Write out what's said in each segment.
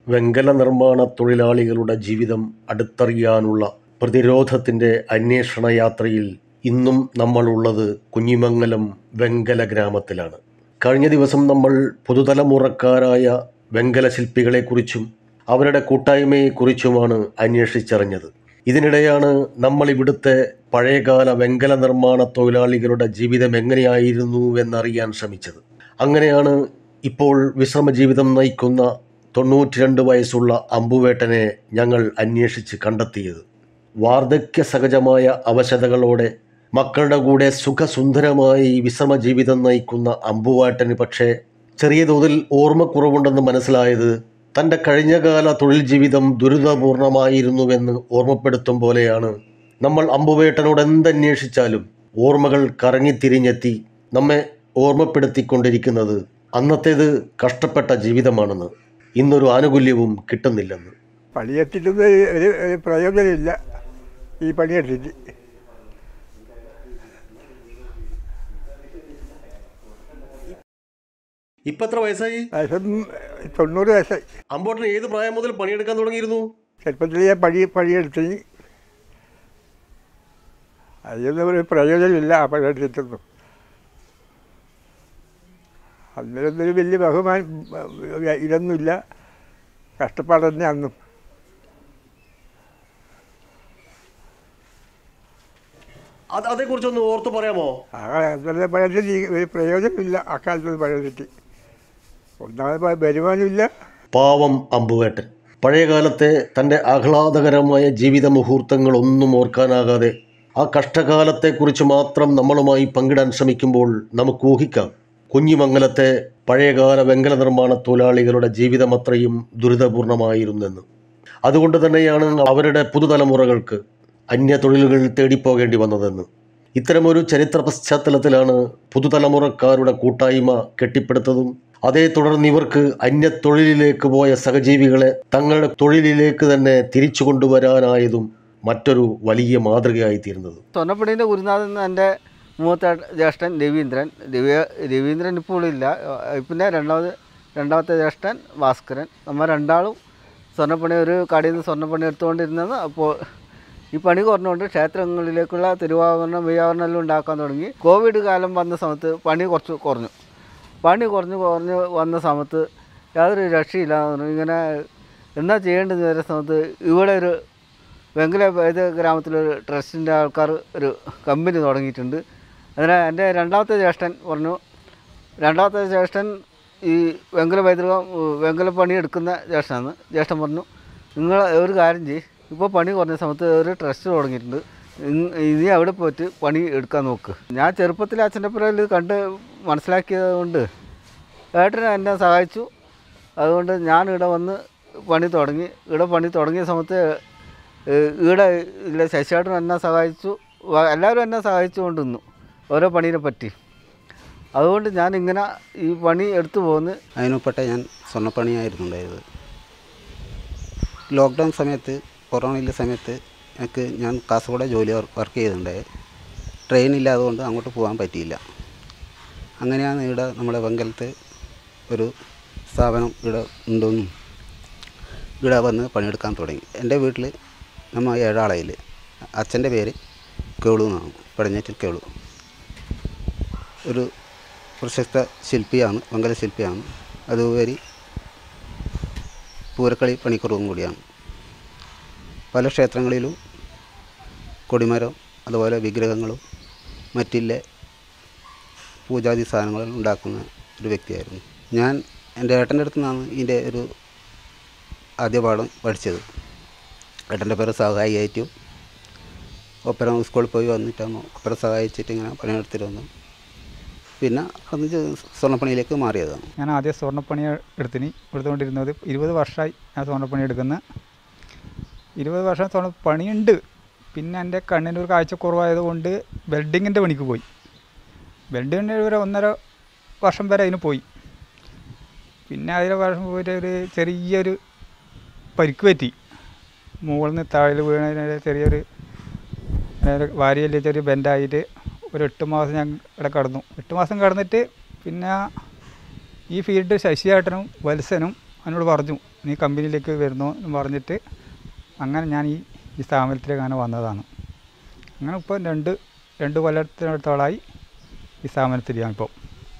വെങ്കല നിർമ്മാണ തൊഴിലാളികളുടെ ജീവിതം അടുത്തറിയാനുള്ള പ്രതിരോധത്തിൻ്റെ അന്വേഷണ യാത്രയിൽ ഇന്നും നമ്മളുള്ളത് കുഞ്ഞിമംഗലം വെങ്കല ഗ്രാമത്തിലാണ് കഴിഞ്ഞ ദിവസം നമ്മൾ പുതുതലമുറക്കാരായ വെങ്കല ശില്പികളെക്കുറിച്ചും അവരുടെ കൂട്ടായ്മയെക്കുറിച്ചുമാണ് അന്വേഷിച്ചറിഞ്ഞത് ഇതിനിടെയാണ് നമ്മൾ ഇവിടുത്തെ പഴയകാല വെങ്കല നിർമ്മാണ തൊഴിലാളികളുടെ ജീവിതം എങ്ങനെയായിരുന്നു എന്നറിയാൻ ശ്രമിച്ചത് അങ്ങനെയാണ് ഇപ്പോൾ വിശ്രമ ജീവിതം നയിക്കുന്ന തൊണ്ണൂറ്റി രണ്ട് വയസ്സുള്ള അമ്പുവേട്ടനെ ഞങ്ങൾ അന്വേഷിച്ച് കണ്ടെത്തിയത് വാർദ്ധക്യ സഹജമായ അവശതകളോടെ മക്കളുടെ കൂടെ സുഖസുന്ദരമായി വിശ്രമ ജീവിതം നയിക്കുന്ന അമ്പുവാട്ടന് പക്ഷേ ചെറിയ തോതിൽ ഓർമ്മക്കുറവുണ്ടെന്ന് മനസ്സിലായത് തൻ്റെ കഴിഞ്ഞകാല തൊഴിൽ ജീവിതം ദുരിതപൂർണമായിരുന്നുവെന്ന് ഓർമ്മപ്പെടുത്തും പോലെയാണ് നമ്മൾ അമ്പുവേട്ടനോട് എന്തന്വേഷിച്ചാലും ഓർമ്മകൾ കറങ്ങിത്തിരിഞ്ഞെത്തി നമ്മെ ഓർമ്മപ്പെടുത്തിക്കൊണ്ടിരിക്കുന്നത് അന്നത്തേത് കഷ്ടപ്പെട്ട ജീവിതമാണെന്ന് ഇന്നൊരു ആനുകൂല്യവും കിട്ടുന്നില്ലെന്ന് പണിയെത്തിട്ടൊന്നും ഒരു ഒരു പ്രയോജനമില്ല ഈ പണിയെടുത്തിട്ട് ഇപ്പം എത്ര വയസ്സായി വയസ്സും തൊണ്ണൂറ് വയസ്സായി അമ്പോട്ടന് ഏത് പ്രായം മുതൽ പണിയെടുക്കാൻ തുടങ്ങിയിരുന്നു ചെറുപ്പത്തിൽ ഞാൻ പണി പണിയെടുത്തിന് അതിനൊന്നും ഒരു പ്രയോജനമില്ല ആ പണിയെടുത്തിട്ടൊന്നും അന്നേരൊന്നും ഒരു വലിയ ബഹുമാനം ഇതൊന്നുമില്ല കഷ്ടപ്പാട് തന്നെ അന്നും അത് അതേക്കുറിച്ചൊന്ന് ഓർത്ത് പറയാമോ ആ അന്നത്തെ പണിയെടുത്ത് ഒരു പ്രയോജനമില്ല ആ കാലത്തൊന്നും പണിയെടുത്തിട്ട് ഒന്നാമത് പ- വരുമാനമില്ല പാവം അമ്പുവേട്ടൻ പഴയകാലത്തെ തൻ്റെ ആഹ്ലാദകരമായ ജീവിത മുഹൂർത്തങ്ങളൊന്നും ഓർക്കാനാകാതെ ആ കഷ്ടകാലത്തെക്കുറിച്ച് മാത്രം നമ്മളുമായി പങ്കിടാൻ ശ്രമിക്കുമ്പോൾ നമുക്ക് ഊഹിക്കാം കുഞ്ഞിമംഗലത്തെ പഴയകാല വെങ്കല നിർമ്മാണ തൊഴിലാളികളുടെ ജീവിതം അത്രയും ദുരിതപൂർണമായിരുന്നെന്ന് അതുകൊണ്ട് തന്നെയാണ് അവരുടെ പുതുതലമുറകൾക്ക് അന്യ തൊഴിലുകൾ തേടിപ്പോകേണ്ടി വന്നതെന്ന് ഇത്തരമൊരു ചരിത്ര പശ്ചാത്തലത്തിലാണ് പുതുതലമുറക്കാരുടെ കൂട്ടായ്മ കെട്ടിപ്പടുത്തതും അതേ തുടർന്ന് ഇവർക്ക് അന്യ തൊഴിലിലേക്ക് പോയ സഹജീവികളെ തങ്ങളുടെ തൊഴിലിലേക്ക് തന്നെ തിരിച്ചു കൊണ്ടുവരാനായതും മറ്റൊരു വലിയ മാതൃകയായി തീർന്നത് സ്വർണ്ണപ്പണീൻ്റെ ഗുരുനാഥൻ എന്ന എൻ്റെ മൂത്ത ജ്യേഷ്ഠൻ രവീന്ദ്രൻ രവി രവീന്ദ്രൻ ഇപ്പോൾ ഇല്ല ഏഹ് പിന്നെ രണ്ടാമത് രണ്ടാമത്തെ ജ്യേഷ്ഠൻ ഭാസ്കരൻ നമ്മൾ രണ്ടാളും സ്വർണ്ണപ്പണി ഒരു കടയിൽ നിന്ന് സ്വർണ്ണപ്പണി എടുത്തുകൊണ്ടിരുന്നത് അപ്പോൾ ഈ പണി കുറഞ്ഞുകൊണ്ട് ക്ഷേത്രങ്ങളിലേക്കുള്ള തിരുവാഭരണം വെയ്യാഭരണം എല്ലാം ഉണ്ടാക്കാൻ തുടങ്ങി കോവിഡ് കാലം വന്ന സമയത്ത് പണി കുറച്ച് കുറഞ്ഞു പണി കുറഞ്ഞ് കുറഞ്ഞ് വന്ന സമയത്ത് യാതൊരു രക്ഷയില്ല ഇങ്ങനെ എന്താ ചെയ്യേണ്ടതെന്ന് വരുന്ന സമയത്ത് ഇവിടെ ഒരു വെങ്കല ഇത് ഗ്രാമത്തിലൊരു ട്രസ്റ്റിൻ്റെ ആൾക്കാർ ഒരു കമ്പനി തുടങ്ങിയിട്ടുണ്ട് അതിന് എൻ്റെ രണ്ടാമത്തെ ജ്യേഷ്ഠൻ പറഞ്ഞു രണ്ടാമത്തെ ജ്യേഷ്ഠൻ ഈ വെങ്കല പൈതൃകം വെങ്കല പണി എടുക്കുന്ന ജ്യേഷ്ഠനാണ് ജ്യേഷ്ഠൻ പറഞ്ഞു നിങ്ങൾ ഒരു കാര്യം ചെയ്യ് ഇപ്പോൾ പണി കുറഞ്ഞ സമയത്ത് ഒരു ട്രസ്റ്റ് തുടങ്ങിയിട്ടുണ്ട് ഇങ് ഇനി അവിടെ പോയിട്ട് പണി എടുക്കാൻ നോക്ക് ഞാൻ ചെറുപ്പത്തിൽ അച്ഛൻ്റെ പുറകിൽ കണ്ട് മനസ്സിലാക്കിയത് കൊണ്ട് ഏട്ടൻ എന്നെ സഹായിച്ചു അതുകൊണ്ട് ഞാൻ ഇവിടെ വന്ന് പണി തുടങ്ങി ഇവിടെ പണി തുടങ്ങിയ സമയത്ത് ഏഹ് ഇവിടെ ഇല്ല ശശിയേട്ടൻ എന്നെ സഹായിച്ചു വ- എല്ലാവരും എന്നെ സഹായിച്ചുകൊണ്ട് നിന്നു ഓരോ പണീനെ പറ്റി അതുകൊണ്ട് ഞാൻ ഇങ്ങനെ ഈ പണി എടുത്തു പോകുന്നു അതിനുൾപ്പെട്ട ഞാൻ സ്വർണ്ണപ്പണിയായിരുന്നു ഉണ്ടായത് ലോക്ക്ഡൗൺ സമയത്ത് കൊറോണയിലെ സമയത്ത് എനിക്ക് ഞാൻ കാസർഗോഡ് ജോലി വർക്ക് ചെയ്തിട്ടുണ്ടായി ട്രെയിൻ ഇല്ലാത്തതുകൊണ്ട് അങ്ങോട്ട് പോകാൻ പറ്റിയില്ല അങ്ങനെയാണ് ഇവിടെ നമ്മുടെ വെങ്കലത്ത് ഒരു സ്ഥാപനം ഇവിടെ ഉണ്ടെന്നും ഇവിടെ വന്ന് പണിയെടുക്കാൻ തുടങ്ങി എൻ്റെ വീട്ടിൽ നമ്മൾ ഏഴാളയിൽ അച്ഛൻ്റെ പേര് കേളു എന്നാണ് പടിഞ്ഞാറ്റിൽ കേളു ഒരു പ്രശസ്ത ശില്പിയാണ് വെങ്കല ശില്പിയാണ് അതുപരി പൂരക്കളി പണിക്കുറവും കൂടിയാണ് പല ക്ഷേത്രങ്ങളിലും കൊടിമരം അതുപോലെ വിഗ്രഹങ്ങളും മറ്റില്ല പൂജാതി സാധനങ്ങൾ ഉണ്ടാക്കുന്ന ഒരു വ്യക്തിയായിരുന്നു ഞാൻ എൻ്റെ ഏട്ടൻ്റെ അടുത്ത് നിന്നാണ് ഇതിൻ്റെ ഒരു ആദ്യ പാഠം പഠിച്ചത് ഏട്ടൻ്റെ പേര് സഹായിയായിട്ടും ഒപ്പരം സ്കൂളിൽ പോയി വന്നിട്ടാണ് ഒപ്പരം സഹായിച്ചിട്ട് ഇങ്ങനെ പണിയെടുത്തിട്ട് വന്നു പിന്നെ അത് സ്വർണ്ണപ്പണിയിലേക്ക് മാറിയതാണ് ഞാൻ ആദ്യം സ്വർണ്ണപ്പണി എടുത്തിന് എടുത്തുകൊണ്ടിരുന്നത് ഇരുപത് വർഷമായി ഞാൻ സ്വർണ്ണപ്പണി എടുക്കുന്ന ഇരുപത് വർഷം സ്വർണ്ണ പണിയുണ്ട് പിന്നെ എൻ്റെ കണ്ണിന് ഒരു കാഴ്ചക്കുറവായത് കൊണ്ട് വെൽഡിങ്ങിൻ്റെ പണിക്ക് പോയി വെൽഡിങ്ങിൻ്റെ ഒരു ഒന്നര വർഷം വരെ അതിന് പോയി പിന്നെ അതിന് വർഷം പോയിട്ട് ഒരു ചെറിയൊരു പരിക്ക് പറ്റി മുകളിൽ നിന്ന് താഴെ വീണതിന് ചെറിയൊരു വാരിയല്ലേ ചെറിയ ബെൻഡായിട്ട് ഒരു എട്ട് മാസം ഞാൻ ഇവിടെ കടന്നു എട്ട് മാസം കടന്നിട്ട് പിന്നെ ഈ ഫീൽഡ് ശശിയേട്ടനും വത്സനും എന്നോട് പറഞ്ഞു നീ കമ്പനിയിലേക്ക് വരുന്നു എന്ന് പറഞ്ഞിട്ട് അങ്ങനെ ഞാൻ ഈ ഈ സ്ഥാപനത്തിലേക്ക് അങ്ങനെ വന്നതാണ് അങ്ങനെ ഇപ്പോൾ രണ്ട് രണ്ട് കൊല്ലത്തിനടുത്തോളമായി ഈ സ്ഥാപനത്തിൽ ഞാനിപ്പോൾ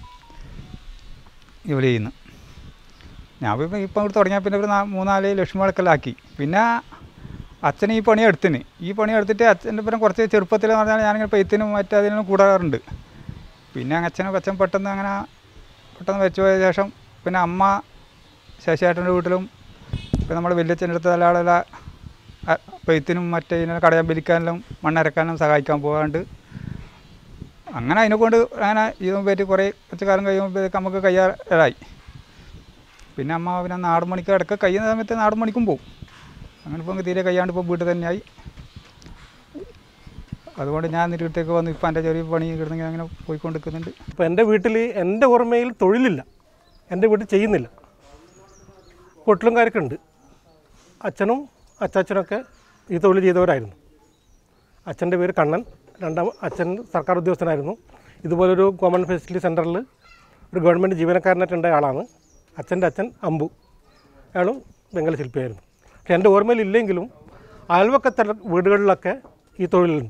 ജോലി ചെയ്യുന്നു ഞാൻ ഇപ്പം ഇപ്പം ഇവിടെ തുടങ്ങിയാൽ പിന്നെ ഒരു നാ- മൂന്നാല് ലക്ഷം മുടക്കെല്ലാം ആക്കി പിന്നെ അച്ഛൻ ഈ പണി എടുത്തിന് ഈ പണി എടുത്തിട്ട് അച്ഛൻ്റെ പിന്നെ കുറച്ച് ചെറുപ്പത്തിൽ എന്ന് പറഞ്ഞാൽ ഞാനിങ്ങനെ പെയ്ത്തിനും മറ്റതിനും കൂടാറുണ്ട് പിന്നെ അച്ഛനെ അച്ഛൻ പെട്ടെന്ന് അങ്ങനെ പെട്ടെന്ന് വെച്ച് പോയ ശേഷം പിന്നെ അമ്മ ശശിയേട്ടൻ്റെ വീട്ടിലും പിന്നെ നമ്മുടെ വലിയച്ഛൻ്റെ അടുത്ത് നല്ല ആളെല്ലാം പെയ്ത്തിനും മറ്റേ ഇതിനെ കടയാൻ പിരിക്കാനെല്ലാം മണ്ണരക്കാനും സഹായിക്കാൻ പോകാണ്ട് അങ്ങനെ അതിനെ കൊണ്ട് അങ്ങനെ ഇതിനെ പറ്റി കുറേ കുറച്ച് കാലം കഴിയുമ്പോഴേക്ക് നമുക്ക് കയ്യാറായി പിന്നെ അമ്മ പിന്നെ നാടൻ പണിക്ക് ഇടയ്ക്ക് കഴിയുന്ന സമയത്ത് നാടൻ പണിക്കും പോകും അങ്ങനെ ഇപ്പം തീരെ കഴിയാണ്ട് ഇപ്പോൾ വീട്ടിൽ തന്നെയായി അതുകൊണ്ട് ഞാൻ നിരുത്തേക്ക് വന്നു ഇപ്പം എൻ്റെ ചെറിയ പണി കിടന്നെങ്കിൽ അങ്ങനെ പോയിക്കൊണ്ടിരിക്കുന്നുണ്ട് അപ്പോൾ എൻ്റെ വീട്ടിൽ എൻ്റെ ഓർമ്മയിൽ തൊഴിലില്ല എൻ്റെ വീട്ടിൽ ചെയ്യുന്നില്ല പൊട്ടിലുംകാരൊക്കെ ഉണ്ട് അച്ഛനും അച്ചാച്ചനൊക്കെ ഈ തൊഴിൽ ചെയ്തവരായിരുന്നു അച്ഛൻ്റെ പേര് കണ്ണൻ രണ്ടാം അച്ഛൻ സർക്കാർ ഉദ്യോഗസ്ഥനായിരുന്നു ഇതുപോലൊരു കോമൺ ഫെസിലിറ്റി സെൻറ്ററിൽ ഒരു ഗവൺമെൻറ് ജീവനക്കാരനായിട്ടുണ്ടായ ആളാണ് അച്ഛൻ്റെ അച്ഛൻ അമ്പു അയാളും ബംഗാൾ ശില്പിയായിരുന്നു പക്ഷെ എൻ്റെ ഓർമ്മയിൽ ഇല്ലെങ്കിലും അയൽവക്കത്തെ വീടുകളിലൊക്കെ ഈ തൊഴിലുണ്ട്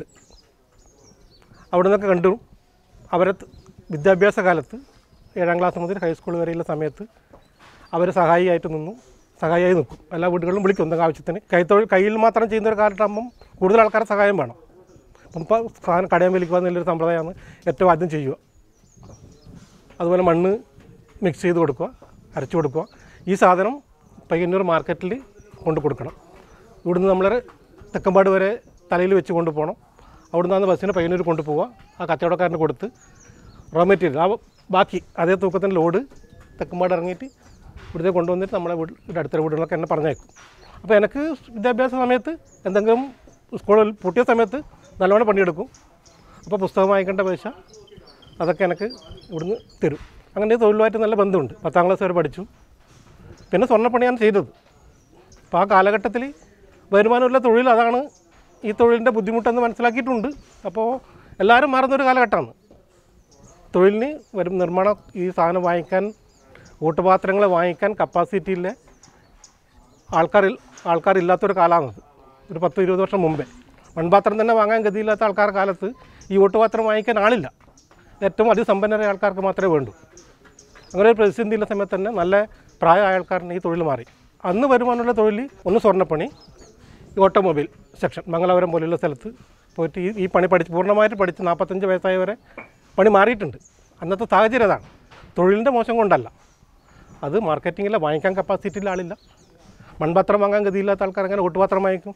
അവിടെ നിന്നൊക്കെ കണ്ടു അവരെ ത- വിദ്യാഭ്യാസ കാലത്ത് ഏഴാം ക്ലാസ് മുതൽ ഹൈസ്കൂൾ വരെയുള്ള സമയത്ത് അവർ സഹായിയായിട്ട് നിന്നു സഹായിയായി നിൽക്കും എല്ലാ വീടുകളിലും വിളിക്കും എന്തെങ്കിലും ആവശ്യത്തിന് കൈത്തൊഴിൽ കയ്യിൽ മാത്രം ചെയ്യുന്ന ഒരു കാലത്താകുമ്പം കൂടുതൽ ആൾക്കാരുടെ സഹായം വേണം അപ്പം ഇപ്പോൾ സാധനം കടയാൻ വലിക്കുക എന്നുള്ളൊരു സമ്പ്രദായമാണ് ഏറ്റവും ആദ്യം ചെയ്യുക അതുപോലെ മണ്ണ് മിക്സ് ചെയ്ത് കൊടുക്കുക അരച്ചു കൊടുക്കുക ഈ സാധനം പയ്യന്നൂർ മാർക്കറ്റിൽ കൊണ്ട് കൊടുക്കണം ഇവിടുന്ന് നമ്മൾ തെക്കമ്പാട് വരെ തലയിൽ വെച്ച് കൊണ്ടുപോകണം അവിടുന്ന് ആണ് ബസ്സിന് പയ്യന്നൂർ കൊണ്ടുപോവുക ആ കച്ചവടക്കാരന് കൊടുത്ത് റോ മെറ്റീരിയൽ ആ ബാക്കി അതേ തൂക്കത്തിൻ്റെ ലോഡ് തെക്കമ്പാട് ഇറങ്ങിയിട്ട് ഇവിടുത്തെ കൊണ്ടുവന്നിട്ട് നമ്മളെ വീട് ഇവിടെ അടുത്ത വീടുകളൊക്കെ എന്നെ പറഞ്ഞേക്കും അപ്പോൾ എനിക്ക് വിദ്യാഭ്യാസ സമയത്ത് എന്തെങ്കിലും സ്കൂളിൽ പൂട്ടിയ സമയത്ത് നല്ലവണ്ണം പണിയെടുക്കും അപ്പോൾ പുസ്തകം വാങ്ങിക്കേണ്ട പൈസ അതൊക്കെ എനിക്ക് ഇവിടുന്ന് തരും അങ്ങനെ ഈ തൊഴിലുമായിട്ട് നല്ല ബന്ധമുണ്ട് പത്താം ക്ലാസ് വരെ പഠിച്ചു പിന്നെ സ്വർണ്ണപ്പണിയാണ് ചെയ്തത് അപ്പോൾ ആ കാലഘട്ടത്തിൽ വരുമാനമുള്ള തൊഴിൽ അതാണ് ഈ തൊഴിലിൻ്റെ ബുദ്ധിമുട്ടെന്ന് മനസ്സിലാക്കിയിട്ടുണ്ട് അപ്പോൾ എല്ലാവരും മാറുന്നൊരു കാലഘട്ടമാണ് തൊഴിലിന് വരും നിർമ്മാണ ഈ സാധനം വാങ്ങിക്കാൻ ഊട്ടുപാത്രങ്ങൾ വാങ്ങിക്കാൻ കപ്പാസിറ്റിയിലെ ആൾക്കാരിൽ ആൾക്കാരില്ലാത്തൊരു കാലമാണത് ഒരു പത്ത് ഇരുപത് വർഷം മുമ്പേ മൺപാത്രം തന്നെ വാങ്ങാൻ ഗതിയില്ലാത്ത ആൾക്കാർ കാലത്ത് ഈ ഊട്ടുപാത്രം വാങ്ങിക്കാൻ ആളില്ല ഏറ്റവും അതിസമ്പന്നരായ ആൾക്കാർക്ക് മാത്രമേ വേണ്ടൂ അങ്ങനെ ഒരു പ്രതിസന്ധിയുള്ള സമയത്ത് തന്നെ നല്ല പ്രായമായ ആൾക്കാരന് ഈ തൊഴിൽ മാറി അന്ന് വരുമാനമുള്ള തൊഴിൽ ഒന്ന് സ്വർണ്ണപ്പണി ഈ ഓട്ടോമൊബൈൽ സെക്ഷൻ മംഗലാപുരം പോലെയുള്ള സ്ഥലത്ത് പോയിട്ട് ഈ ഈ പണി പഠിച്ച് പൂർണ്ണമായിട്ട് പഠിച്ച് നാൽപ്പത്തഞ്ച് വയസ്സായവരെ പണി മാറിയിട്ടുണ്ട് അന്നത്തെ സാഹചര്യം അതാണ് തൊഴിലിൻ്റെ മോശം കൊണ്ടല്ല അത് മാർക്കറ്റിങ്ങിലെ വാങ്ങിക്കാൻ കപ്പാസിറ്റിയിൽ ആളില്ല മൺപാത്രം വാങ്ങാൻ ഗതിയില്ലാത്ത ആൾക്കാർ അങ്ങനെ ഒട്ടുപാത്രം വാങ്ങിക്കും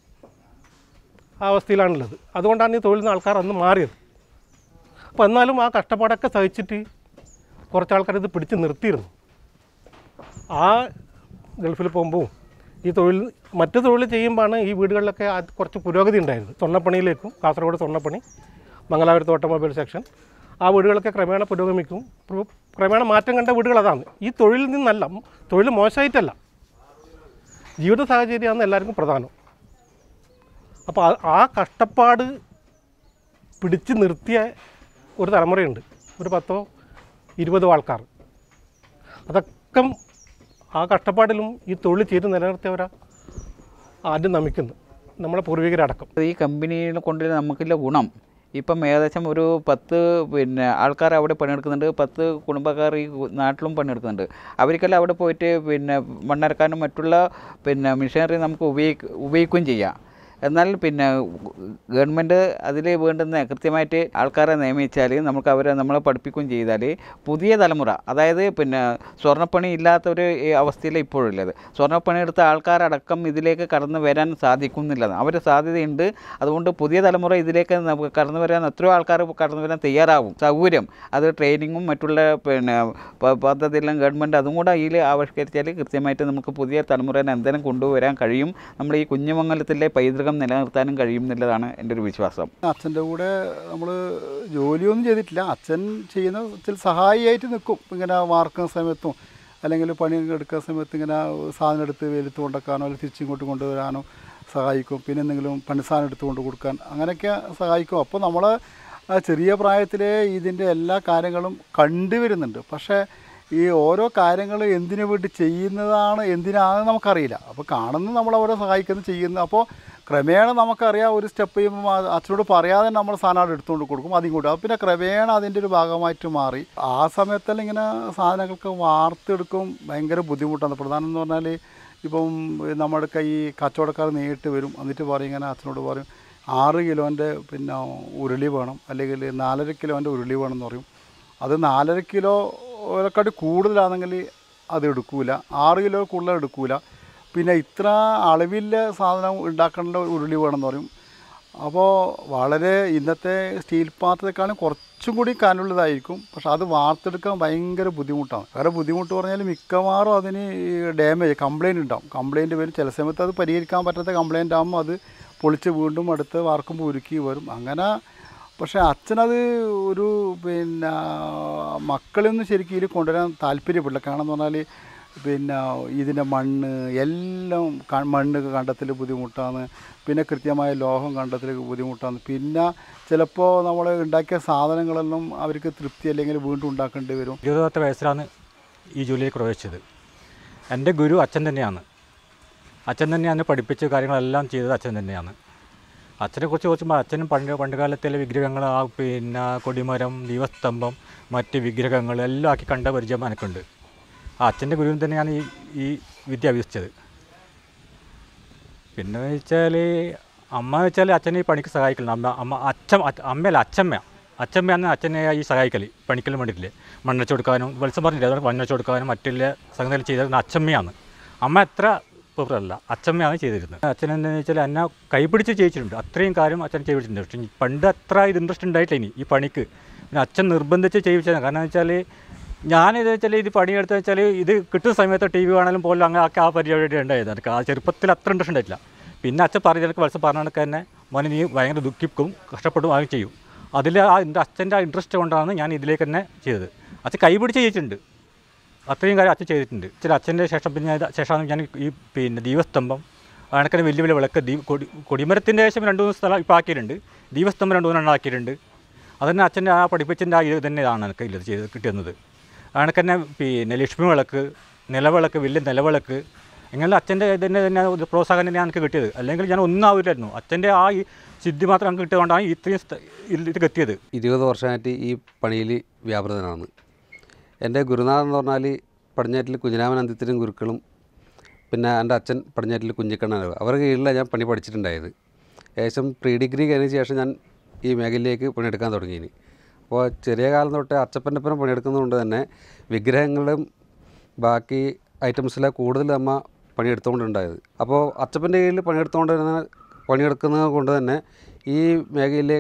ആ അവസ്ഥയിലാണുള്ളത് അതുകൊണ്ടാണ് ഈ തൊഴിൽ നിന്ന് ആൾക്കാർ അന്ന് മാറിയത് അപ്പോൾ എന്നാലും ആ കഷ്ടപ്പാടൊക്കെ സഹിച്ചിട്ട് കുറച്ച് ആൾക്കാർ ഇത് പിടിച്ച് നിർത്തിയിരുന്നു ആ ഗൾഫിൽ പോകുമ്പോൾ ഈ തൊഴിൽ മറ്റു തൊഴിൽ ചെയ്യുമ്പോഴാണ് ഈ വീടുകളിലൊക്കെ ആ കുറച്ച് പുരോഗതി ഉണ്ടായിരുന്നത് സ്വർണ്ണപ്പണിയിലേക്കും കാസർഗോഡ് സ്വർണ്ണപ്പണി മംഗലാപുരത്ത് ഓട്ടോമൊബൈൽ സെക്ഷൻ ആ വീടുകളൊക്കെ ക്രമേണ പുരോഗമിക്കും പ്ര- ക്രമേണ മാറ്റം കണ്ട വീടുകൾ അതാണ് ഈ തൊഴിലിൽ നിന്നല്ല തൊഴിൽ മോശമായിട്ടല്ല ജീവിത സാഹചര്യമാണ് എല്ലാവർക്കും പ്രധാനം അപ്പോൾ ആ- ആ കഷ്ടപ്പാട് പിടിച്ച് നിർത്തിയ ഒരു തലമുറയുണ്ട് ഒരു പത്തോ ഇരുപതോ ആൾക്കാർ അതൊക്കെ ആ കഷ്ടപ്പാടിലും ഈ തൊഴിൽ ചെയ്ത് നിലനിർത്തിയവരാ ആദ്യം നമിക്കുന്നു നമ്മളെ പൂർവികരടക്കം ഈ കമ്പനിയിൽ കൊണ്ട് നമുക്കുള്ള ഗുണം ഇപ്പം ഏകദേശം ഒരു പത്ത് പിന്നെ ആൾക്കാർ അവിടെ പണിയെടുക്കുന്നുണ്ട് പത്ത് കുടുംബക്കാർ ഈ നാട്ടിലും പണിയെടുക്കുന്നുണ്ട് അവർക്കെല്ലാം അവിടെ പോയിട്ട് പിന്നെ മണ്ണരക്കാനും മറ്റുള്ള പിന്നെ മെഷീനറി നമുക്ക് ഉപയോഗിക്ക ഉപയോഗിക്കുകയും ചെയ്യാം എന്നാൽ പിന്നെ ഗവൺമെൻറ് അതിൽ വേണ്ടുന്ന കൃത്യമായിട്ട് ആൾക്കാരെ നിയമിച്ചാൽ നമുക്ക് അവരെ നമ്മളെ പഠിപ്പിക്കുകയും ചെയ്താൽ പുതിയ തലമുറ അതായത് പിന്നെ സ്വർണ്ണപ്പണി ഇല്ലാത്ത ഒരു ഈ അവസ്ഥയിൽ ഇപ്പോഴുള്ളത് സ്വർണ്ണപ്പണി എടുത്ത ആൾക്കാരടക്കം ഇതിലേക്ക് കടന്നു വരാൻ സാധിക്കുന്നില്ല അവർ സാധ്യതയുണ്ട് അതുകൊണ്ട് പുതിയ തലമുറ ഇതിലേക്ക് നമുക്ക് കടന്നു വരാൻ എത്രയോ ആൾക്കാർ കടന്നു വരാൻ തയ്യാറാവും സൗകര്യം അത് ട്രെയിനിങ്ങും മറ്റുള്ള പിന്നെ പ- പദ്ധതിയെല്ലാം ഗവൺമെൻറ് അതും കൂടെ അതിൽ ആവിഷ്കരിച്ചാൽ കൃത്യമായിട്ട് നമുക്ക് പുതിയ തലമുറേനെ എന്തെങ്കിലും കൊണ്ടുവരാൻ കഴിയും നമ്മൾ ഈ കുഞ്ഞുമംഗലത്തിലെ പൈതൃകം നിലനിർത്താനും കഴിയും എന്നുള്ളതാണ് എൻ്റെ ഒരു വിശ്വാസം അച്ഛൻ്റെ കൂടെ നമ്മൾ ജോലിയൊന്നും ചെയ്തിട്ടില്ല അച്ഛൻ ചെയ്യുന്ന ചില സഹായിയായിട്ട് നിൽക്കും ഇങ്ങനെ വാർക്കുന്ന സമയത്തും അല്ലെങ്കിൽ പണി എടുക്കുന്ന സമയത്ത് ഇങ്ങനെ സാധനം എടുത്ത് വെയിലത്ത് കൊണ്ടുവെക്കാനോ അല്ലെങ്കിൽ തിരിച്ചിങ്ങോട്ട് കൊണ്ടുവരാനോ സഹായിക്കും പിന്നെ എന്തെങ്കിലും പണിസാധനം എടുത്ത് കൊണ്ട് കൊടുക്കാൻ അങ്ങനെയൊക്കെ സഹായിക്കും അപ്പോൾ നമ്മൾ ചെറിയ പ്രായത്തിലേ ഇതിൻ്റെ എല്ലാ കാര്യങ്ങളും കണ്ടുവരുന്നുണ്ട് പക്ഷേ ഈ ഓരോ കാര്യങ്ങൾ എന്തിനു വേണ്ടി ചെയ്യുന്നതാണ് എന്തിനാണെന്ന് നമുക്കറിയില്ല അപ്പോൾ കാണുന്നത് നമ്മൾ അവരെ സഹായിക്കുന്നു ചെയ്യുന്നു അപ്പോൾ ക്രമേണ നമുക്കറിയാം ഒരു സ്റ്റെപ്പ് ചെയ്യുമ്പോൾ ആ അച്ഛനോട് പറയാതെ നമ്മൾ സാധനം എടുത്തുകൊണ്ട് കൊടുക്കും അതിങ്ങോട്ട് അത് പിന്നെ ക്രമേണ അതിൻ്റെ ഒരു ഭാഗമായിട്ട് മാറി ആ സമയത്തെല്ലാം ഇങ്ങനെ സാധനങ്ങൾക്ക് വാർത്തെടുക്കും ഭയങ്കര ബുദ്ധിമുട്ടാണ് പ്രധാനം എന്ന് പറഞ്ഞാൽ ഇപ്പം നമ്മുടെ കൈ കച്ചവടക്കാർ നേരിട്ട് വരും എന്നിട്ട് പറയും ഇങ്ങനെ അച്ഛനോട് പറയും ആറ് കിലോൻ്റെ പിന്നെ ഉരുളി വേണം അല്ലെങ്കിൽ നാലര കിലോൻ്റെ ഉരുളി വേണം എന്ന് പറയും അത് നാലര കിലോക്കാട്ടി കൂടുതലാണെങ്കിൽ അത് എടുക്കൂല ആറ് കിലോ കൂടുതൽ എടുക്കൂല പിന്നെ ഇത്ര അളവില്ല സാധനം ഉണ്ടാക്കേണ്ട ഉരുളി വേണമെന്ന് പറയും അപ്പോൾ വളരെ ഇന്നത്തെ സ്റ്റീൽ പാത്രത്തെക്കാളും കുറച്ചും കൂടി കനുള്ളതായിരിക്കും പക്ഷെ അത് വാർത്തെടുക്കാൻ ഭയങ്കര ബുദ്ധിമുട്ടാണ് വേറെ ബുദ്ധിമുട്ട് പറഞ്ഞാൽ മിക്കവാറും അതിന് ഡാമേജ് കംപ്ലയിൻറ്റ് ഉണ്ടാവും കംപ്ലയിൻറ്റ് വരും ചില സമയത്ത് അത് പരിഹരിക്കാൻ പറ്റാത്ത കംപ്ലയിൻ്റ് ആകുമ്പോൾ അത് പൊളിച്ച് വീണ്ടും അടുത്ത് വാർക്കുമ്പോൾ ഉരുക്കി വരും അങ്ങനെ പക്ഷേ അച്ഛനത് ഒരു പിന്നെ മക്കളൊന്നും ശരിക്കും ഇതിൽ കൊണ്ടുവരാൻ താല്പര്യപ്പെടില്ല കാരണം എന്ന് പറഞ്ഞാൽ പിന്നെ ഇതിൻ്റെ മണ്ണ് എല്ലാം ക- മണ്ണ് കണ്ടെത്തൽ ബുദ്ധിമുട്ടാണ് പിന്നെ കൃത്യമായ ലോഹം കണ്ടെത്തൽ ബുദ്ധിമുട്ടാണ് പിന്നെ ചിലപ്പോൾ നമ്മൾ ഉണ്ടാക്കിയ സാധനങ്ങളെല്ലാം അവർക്ക് തൃപ്തി അല്ലെങ്കിൽ വീണ്ടും ഉണ്ടാക്കേണ്ടി വരും ഇരുപതാമത്തെ വയസ്സിലാണ് ഈ ജോലിയിൽ പ്രവേശിച്ചത് എൻ്റെ ഗുരു അച്ഛൻ തന്നെയാണ് അച്ഛൻ തന്നെയാണ് പഠിപ്പിച്ച കാര്യങ്ങളെല്ലാം ചെയ്തത് അച്ഛൻ തന്നെയാണ് അച്ഛനെ കുറിച്ച് ചോദിക്കുമ്പോൾ അച്ഛനും പണ്ട് പണ്ട് കാലത്തിലെ വിഗ്രഹങ്ങൾ ആ പിന്നെ കൊടിമരം ദീപസ്തംഭം മറ്റ് വിഗ്രഹങ്ങൾ എല്ലാം ആക്കി കണ്ട പരിചയം എനിക്കുണ്ട് ആ അച്ഛൻ്റെ ഗുരുവിൽ തന്നെയാണ് ഈ ഈ വിദ്യ അഭ്യസിച്ചത് പിന്നെ വെച്ചാൽ അമ്മ വെച്ചാൽ അച്ഛനെ ഈ പണിക്ക് സഹായിക്കണം അമ്മ അമ്മ അച്ഛൻ അച്ഛ- അമ്മയല്ല അച്ഛമ്മ അച്ഛമ്മയാണ് അച്ഛനെ ഈ സഹായിക്കൽ പണിക്കലും വേണ്ടിയിട്ടില്ലേ മണ്ണച്ച കൊടുക്കാനും വത്സം പറഞ്ഞില്ല അതുകൊണ്ട് മണ്ണച്ച കൊടുക്കാനും മറ്റുള്ള സംഗതികൾ ചെയ്തിരുന്ന അച്ഛമ്മയാണ് അമ്മ എത്ര പ്രിഫറല്ല അച്ഛമ്മയാണ് ചെയ്തിരുന്നത് അച്ഛൻ എന്താണെന്ന് വെച്ചാൽ എന്നെ കൈപിടിച്ച് ചെയ്യിച്ചിട്ടുണ്ട് അത്രയും കാര്യം അച്ഛൻ ചെയ്യിച്ചിട്ടുണ്ട് പക്ഷേ ഈ പണ്ട് അത്ര ഇത് ഇൻട്രസ്റ്റ് ഉണ്ടായിട്ടില്ല ഇനി ഈ പണിക്ക് പിന്നെ അച്ഛൻ നിർബന്ധിച്ച് ചെയ്യിച്ചതാണ് കാരണം വെച്ചാൽ ഞാനിത് വെച്ചാൽ ഇത് പണിയെടുത്ത് വെച്ചാൽ ഇത് കിട്ടുന്ന സമയത്ത് ടി വി കാണാനും പോലും അങ്ങനെ ഒക്കെ ആ പരിപാടി ഉണ്ടായത് എനിക്ക് ആ ചെറുപ്പത്തിൽ അത്ര ഇൻട്രസ്റ്റ് ഉണ്ടായിട്ടില്ല പിന്നെ അച്ഛൻ പറഞ്ഞ എനിക്ക് വത്സം പറഞ്ഞ കണക്ക് തന്നെ മോനെ നീ ഭയങ്കര ദുഃഖിക്കും കഷ്ടപ്പെടും ആകും ചെയ്യും അതിൽ ആ എൻ്റെ അച്ഛൻ്റെ ആ ഇൻട്രസ്റ്റ് കൊണ്ടാണ് ഞാൻ ഇതിലേക്ക് തന്നെ ചെയ്തത് അച്ഛൻ കൈപിടിച്ച് ചെയ്യിച്ചിട്ടുണ്ട് അത്രയും കാര്യം അച്ഛൻ ചെയ്തിട്ടുണ്ട് ചില അച്ഛൻ്റെ ശേഷം പിന്നെ ഇത് ശേഷമാണ് ഞാൻ ഈ പിന്നെ ദീപസ്തംഭം കണക്കിന് വലിയ വലിയ വിളക്ക് ദീപ കൊടി കൊടിമരത്തിൻ്റെ ശേഷം രണ്ട് മൂന്ന് സ്ഥലം ഇപ്പോൾ ആക്കിയിട്ടുണ്ട് ദീപസ്തംഭം രണ്ട് മൂന്നെണ്ണം ആക്കിയിട്ടുണ്ട് അതന്നെ അച്ഛൻ്റെ ആ പഠിപ്പിച്ചതിൻ്റെ ആ ഇത് തന്നെയാണ് എനിക്ക് ഇത് ചെയ്ത് കിട്ടുന്നത് കണക്കന്നെ പിന്നെ ലക്ഷ്മി വിളക്ക് നിലവിളക്ക് വലിയ നിലവിളക്ക് ഇങ്ങനെ അച്ഛൻ്റെ ഇതിൻ്റെ തന്നെ ഒരു പ്രോത്സാഹനം തന്നെയാണ് എനിക്ക് കിട്ടിയത് അല്ലെങ്കിൽ ഞാൻ ഒന്നും ആവില്ലായിരുന്നു അച്ഛൻ്റെ ആ ഈ സിദ്ധി മാത്രം എനിക്ക് കിട്ടിയതുകൊണ്ടാണ് ഇത്രയും സ്ഥ- ഇതിലേക്ക് എത്തിയത് ഇരുപത് വർഷമായിട്ട് ഈ പണിയിൽ വ്യാപൃതനാണ് എൻ്റെ ഗുരുനാഥൻ എന്ന് പറഞ്ഞാൽ പടിഞ്ഞാറ്റിൽ കുഞ്ഞിരാമൻ അന്ത്യത്തിനും ഗുരുക്കളും പിന്നെ എൻ്റെ അച്ഛൻ പടിഞ്ഞാറ്റിൽ കുഞ്ഞിക്കണ്ണനവ് അവരുടെ കീഴിലാണ് ഞാൻ പണി പഠിച്ചിട്ടുണ്ടായത് ഏകദേശം പ്രീ ഡിഗ്രി കഴിഞ്ഞ ശേഷം ഞാൻ ഈ മേഖലയിലേക്ക് പണിയെടുക്കാൻ തുടങ്ങിയിന് അപ്പോൾ ചെറിയ കാലം തൊട്ട് അച്ചപ്പൻ്റെ ഒപ്പം പണിയെടുക്കുന്നതുകൊണ്ട് തന്നെ വിഗ്രഹങ്ങളും ബാക്കി ഐറ്റംസിലെ കൂടുതൽ അമ്മ പണിയെടുത്തുകൊണ്ടുണ്ടായത് അപ്പോൾ അച്ചപ്പൻ്റെ കീഴിൽ പണിയെടുത്തുകൊണ്ട് തന്നെ പണിയെടുക്കുന്നത് കൊണ്ട് തന്നെ ഈ മേഖലയിലെ